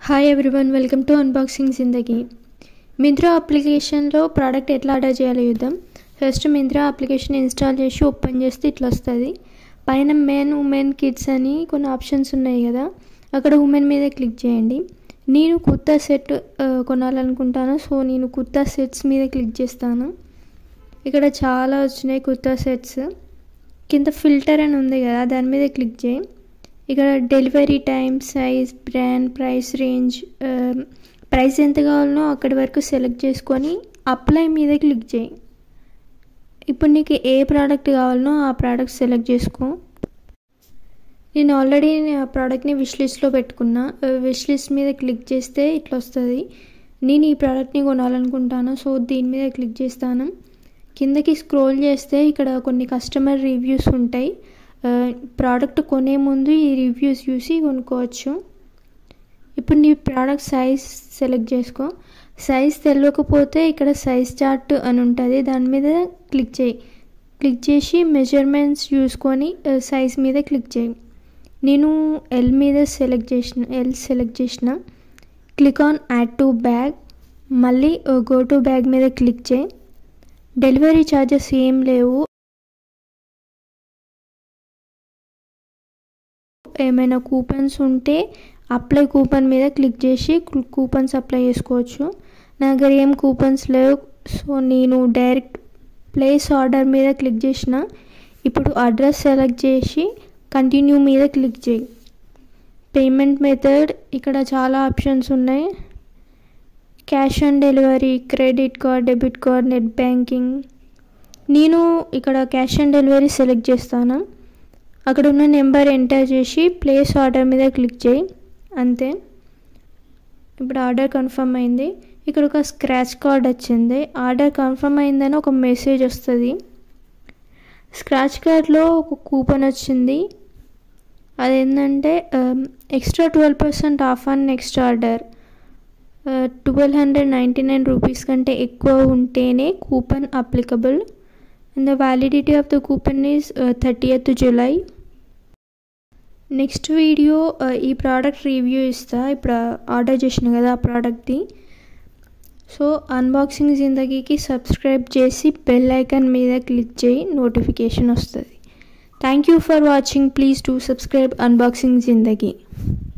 hi everyone welcome to unboxing Zindagi Myntra అప్లికేషన్లో product ఎట్లా order చేయాలో చూద్దాం ఫస్ట్ మింత్రా అప్లికేషన్ ఇన్స్టాల్ చేసి ఓపెన్ చేస్తే ఇట్లా వస్తుంది పైన మెన్ ఉమెన్ కిడ్స్ అని కొన్ని ఆప్షన్స్ ఉన్నాయి కదా అక్కడ ఉమెన్ మీద క్లిక్ చేయండి నేను కుర్తా సెట్ ఆ, కొనాలనుకుంటాను సో నేను కుర్తా సెట్స్ మీద క్లిక్ చేస్తాను ఇక్కడ చాలా వచ్చినాయి కుర్తా సెట్స్ కింద ఫిల్టర్ అని ఉంది కదా దాని మీద క్లిక్ చేయి ఇక్కడ delivery time size brand price range price ఎంత కావాలనో అక్కడి వరకు సెలెక్ట్ చేసుకొని అప్లై మీద క్లిక్ చేయి ఇప్పుడు నీకు ఏ ప్రోడక్ట్ కావాలనో ఆ ప్రోడక్ట్ సెలెక్ట్ చేసుకో నేను ఆల్రెడీ ఆ ప్రోడక్ట్ని విష్ లిస్ట్లో పెట్టుకున్నా విష్ లిస్ట్ మీద క్లిక్ చేస్తే ఇట్లా వస్తుంది నేను ఈ ప్రోడక్ట్ని కొనాలనుకుంటాను సో దీని మీద క్లిక్ చేస్తాను కిందకి స్క్రోల్ చేస్తే ఇక్కడ కొన్ని కస్టమర్ రివ్యూస్ ఉంటాయి ప్రోడక్ట్ కొనే ముందు ఈ రివ్యూస్ చూసి కొనుక్కోవచ్చు ఇప్పుడు నీ ప్రోడక్ట్ సైజ్ సెలెక్ట్ చేసుకో సైజ్ తెలియకపోతే ఇక్కడ సైజ్ చార్ట్ అని ఉంటుంది దాని మీద క్లిక్ చేయి క్లిక్ చేసి మెజర్మెంట్స్ చూసుకొని సైజ్ మీద క్లిక్ చేయి నేను ఎల్ మీద సెలెక్ట్ చేసిన ఎల్ సెలెక్ట్ చేసిన click on add to bag మళ్ళీ గో టు బ్యాగ్ మీద క్లిక్ చేయి డెలివరీ ఛార్జెస్ ఏం లేవు ఏమైనా కూపన్స్ ఉంటే అప్లై కూపన్ మీద క్లిక్ చేసి కూపన్స్ అప్లై చేసుకోవచ్చు నా దగ్గర ఏం కూపన్స్ లేవు సో నేను డైరెక్ట్ ప్లేస్ ఆర్డర్ మీద క్లిక్ చేసిన ఇప్పుడు అడ్రస్ సెలెక్ట్ చేసి కంటిన్యూ మీద క్లిక్ చేయి పేమెంట్ మెథడ్ ఇక్కడ చాలా ఆప్షన్స్ ఉన్నాయి cash on delivery credit card debit card net banking నేను ఇక్కడ క్యాష్ ఆన్ డెలివరీ సెలెక్ట్ చేస్తాను అక్కడ ఉన్న నెంబర్ ఎంటర్ చేసి ప్లేస్ ఆర్డర్ మీద క్లిక్ చేయి అంతే ఇప్పుడు ఆర్డర్ కన్ఫర్మ్ అయింది ఇక్కడ ఒక స్క్రాచ్ కార్డ్ వచ్చింది ఆర్డర్ కన్ఫర్మ్ అయిందని ఒక మెసేజ్ వస్తుంది స్క్రాచ్ కార్డ్లో ఒక కూపన్ వచ్చింది అదేంటంటే extra twelve percent off on next order twelve hundred ninety nine rupees కంటే ఎక్కువ ఉంటేనే coupon applicable and the validity of the coupon is thirtieth July next video ఈ ప్రోడక్ట్ రివ్యూ ఇస్తా ఇప్పుడు ఆర్డర్ చేసిన కదా ఆ ప్రోడక్ట్ది సో అన్బాక్సింగ్ జిందగీకి సబ్స్క్రైబ్ చేసి బెల్ ఐకాన్ మీద క్లిక్ చేయి నోటిఫికేషన్ వస్తుంది thank you for watching please to subscribe unboxing జిందగీ